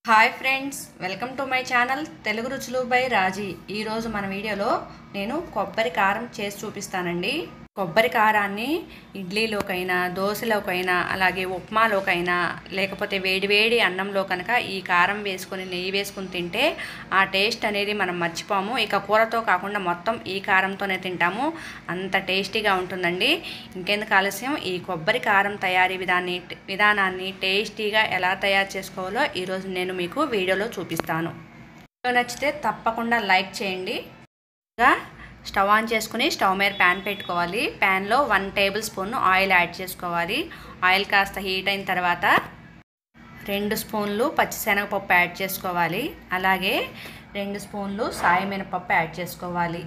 hi friends welcome to my channel Telugu Ruchulu by రాజీ ఈరోజు మన వీడియోలో నేను కొబ్బరి కారం చేసి చూపిస్తానండి కొబ్బరి కారాన్ని ఇడ్లీలోకైనా దోశలోకైనా అలాగే ఉప్మాలోకైనా లేకపోతే వేడివేడి అన్నంలో కనుక ఈ కారం వేసుకొని నెయ్యి వేసుకుని తింటే ఆ టేస్ట్ అనేది మనం మర్చిపోము ఇక కూరతో కాకుండా మొత్తం ఈ కారంతోనే తింటాము అంత టేస్టీగా ఉంటుందండి ఇంకెందుకు ఆలస్యం ఈ కొబ్బరి కారం తయారీ విధాన్ని విధానాన్ని టేస్టీగా ఎలా తయారు చేసుకోవాలో ఈరోజు నేను మీకు వీడియోలో చూపిస్తాను వీడియో నచ్చితే తప్పకుండా లైక్ చేయండి ఇంకా స్టవ్ ఆన్ చేసుకుని స్టవ్ మీద ప్యాన్ పెట్టుకోవాలి ప్యాన్లో one table spoon oil add చేసుకోవాలి ఆయిల్ కాస్త హీట్ అయిన తర్వాత రెండు స్పూన్లు పచ్చిశనగపప్పు యాడ్ చేసుకోవాలి అలాగే రెండు స్పూన్లు సాయి మినపప్పు యాడ్ చేసుకోవాలి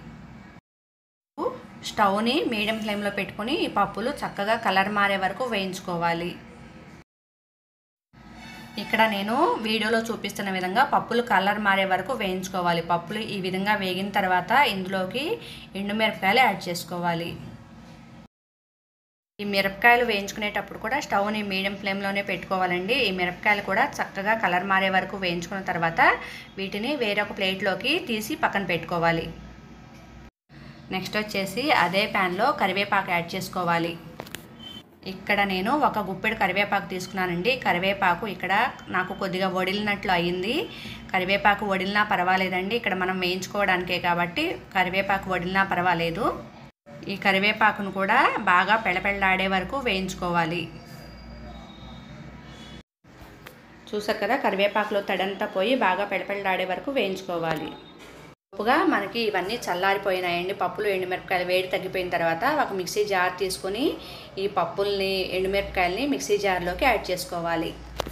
స్టవ్ని మీడియం ఫ్లేమ్లో పెట్టుకుని ఈ పప్పులు చక్కగా కలర్ మారే వరకు వేయించుకోవాలి ఇక్కడ నేను వీడియోలో చూపిస్తున్న విధంగా పప్పులు కలర్ మారే వరకు వేయించుకోవాలి పప్పులు ఈ విధంగా వేగిన తర్వాత ఇందులోకి ఎండుమిరపకాయలు యాడ్ చేసుకోవాలి ఈ మిరపకాయలు వేయించుకునేటప్పుడు కూడా స్టవ్ని మీడియం ఫ్లేమ్లోనే పెట్టుకోవాలండి ఈ మిరపకాయలు కూడా చక్కగా కలర్ మారే వరకు వేయించుకున్న తర్వాత వీటిని వేరొక ప్లేట్లోకి తీసి పక్కన పెట్టుకోవాలి నెక్స్ట్ వచ్చేసి అదే ప్యాన్లో కరివేపాకు యాడ్ చేసుకోవాలి ఇక్కడ నేను ఒక గుప్పెడు కరివేపాకు తీసుకున్నానండి కరివేపాకు ఇక్కడ నాకు కొద్దిగా వడిలినట్లు అయ్యింది కరివేపాకు వడిలినా పర్వాలేదండి ఇక్కడ మనం వేయించుకోవడానికే కాబట్టి కరివేపాకు వడిలినా పర్వాలేదు ఈ కరివేపాకును కూడా బాగా పెళ్ళపెళ్ళాడే వరకు వేయించుకోవాలి చూసారు కదా కరివేపాకులో తడంతా పోయి బాగా పెళ్ళపెళ్ళాడే వరకు వేయించుకోవాలి ఉప్పుగా మనకి ఇవన్నీ చల్లారిపోయినాయండి పప్పులు ఎండుమిరపకాయలు వేడి తగ్గిపోయిన తర్వాత ఒక మిక్సీ జార్ తీసుకొని ఈ పప్పుల్ని ఎండుమిరపకాయలని మిక్సీ జార్లోకి యాడ్ చేసుకోవాలి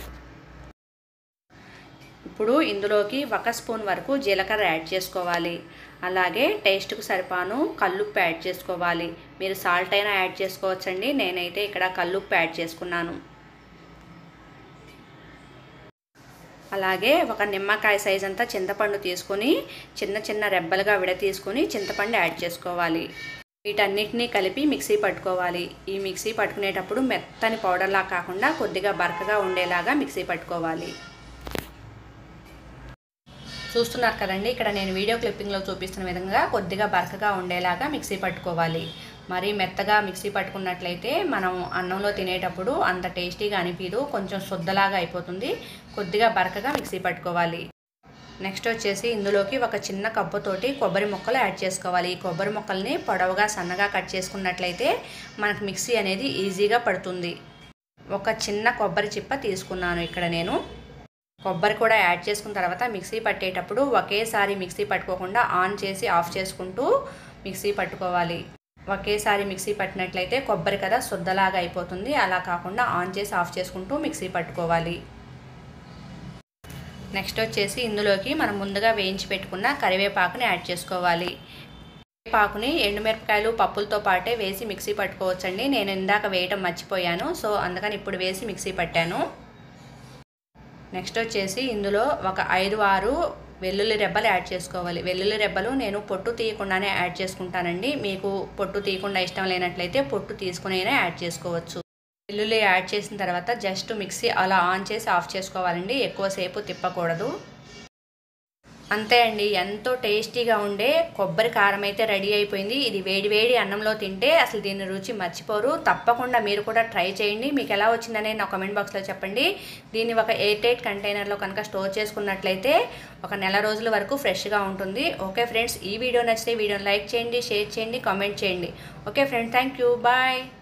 ఇప్పుడు ఇందులోకి ఒక స్పూన్ వరకు జీలకర్ర యాడ్ చేసుకోవాలి అలాగే టేస్ట్కు సరిపాను కల్లుప్పు యాడ్ చేసుకోవాలి మీరు సాల్ట్ అయినా యాడ్ చేసుకోవచ్చండి నేనైతే ఇక్కడ కల్లుప్పు యాడ్ చేసుకున్నాను అలాగే ఒక నిమ్మకాయ సైజ్ అంతా చింతపండు తీసుకొని చిన్న చిన్న రెబ్బలుగా విడ తీసుకొని చింతపండు యాడ్ చేసుకోవాలి వీటన్నిటినీ కలిపి మిక్సీ పట్టుకోవాలి ఈ మిక్సీ పట్టుకునేటప్పుడు మెత్తని పౌడర్లా కాకుండా కొద్దిగా బరకగా ఉండేలాగా మిక్సీ పట్టుకోవాలి చూస్తున్నారు కదండి ఇక్కడ నేను వీడియో క్లిప్పింగ్లో చూపిస్తున్న విధంగా కొద్దిగా బరకగా ఉండేలాగా మిక్సీ పట్టుకోవాలి మరీ మెత్తగా మిక్సీ పట్టుకున్నట్లయితే మనం అన్నంలో తినేటప్పుడు అంత టేస్టీగా అనిపించదు కొంచెం శుద్ధలాగా అయిపోతుంది కొద్దిగా బరకగా మిక్సీ పట్టుకోవాలి నెక్స్ట్ వచ్చేసి ఇందులోకి ఒక చిన్న కప్పుతోటి కొబ్బరి ముక్కలు యాడ్ చేసుకోవాలి ఈ కొబ్బరి ముక్కల్ని పొడవుగా సన్నగా కట్ చేసుకున్నట్లయితే మనకు మిక్సీ అనేది ఈజీగా పడుతుంది ఒక చిన్న కొబ్బరి చిప్ప తీసుకున్నాను ఇక్కడ నేను కొబ్బరి కూడా యాడ్ చేసుకున్న తర్వాత మిక్సీ పట్టేటప్పుడు ఒకేసారి మిక్సీ పట్టుకోకుండా ఆన్ చేసి ఆఫ్ చేసుకుంటూ మిక్సీ పట్టుకోవాలి ఒకేసారి మిక్సీ పట్టినట్లయితే కొబ్బరి కదా శుద్ధలాగా అయిపోతుంది అలా కాకుండా ఆన్ చేసి ఆఫ్ చేసుకుంటూ మిక్సీ పట్టుకోవాలి నెక్స్ట్ వచ్చేసి ఇందులోకి మనం ముందుగా వేయించి పెట్టుకున్న కరివేపాకుని యాడ్ చేసుకోవాలి కరివేపాకుని ఎండుమిరపకాయలు పప్పులతో పాటే వేసి మిక్సీ పట్టుకోవచ్చండి నేను ఇందాక వేయటం మర్చిపోయాను సో అందుకని ఇప్పుడు వేసి మిక్సీ పట్టాను నెక్స్ట్ వచ్చేసి ఇందులో ఒక ఐదు ఆరు వెల్లుల్లి రెబ్బలు యాడ్ చేసుకోవాలి వెల్లుల్లి రెబ్బలు నేను పొట్టు తీయకుండానే యాడ్ చేసుకుంటానండి మీకు పొట్టు తీయకుండా ఇష్టం లేనట్లయితే పొట్టు తీసుకునైనా యాడ్ చేసుకోవచ్చు వెల్లుల్లి యాడ్ చేసిన తర్వాత జస్ట్ మిక్సీ అలా ఆన్ చేసి ఆఫ్ చేసుకోవాలండి ఎక్కువసేపు తిప్పకూడదు అంతే అండి ఎంతో టేస్టీగా ఉండే కొబ్బరి కారం అయితే రెడీ అయిపోయింది ఇది వేడి వేడి అన్నంలో తింటే అసలు దీని రుచి మర్చిపోరు తప్పకుండా మీరు కూడా ట్రై చేయండి మీకు ఎలా వచ్చిందనే నా కామెంట్ బాక్స్లో చెప్పండి దీన్ని ఒక ఎయిర్ టైట్ కంటైనర్లో కనుక స్టోర్ చేసుకున్నట్లయితే ఒక నెల రోజుల వరకు ఫ్రెష్గా ఉంటుంది ఓకే ఫ్రెండ్స్ ఈ వీడియో నచ్చితే వీడియోని లైక్ చేయండి షేర్ చేయండి కామెంట్ చేయండి okay friends thank you bye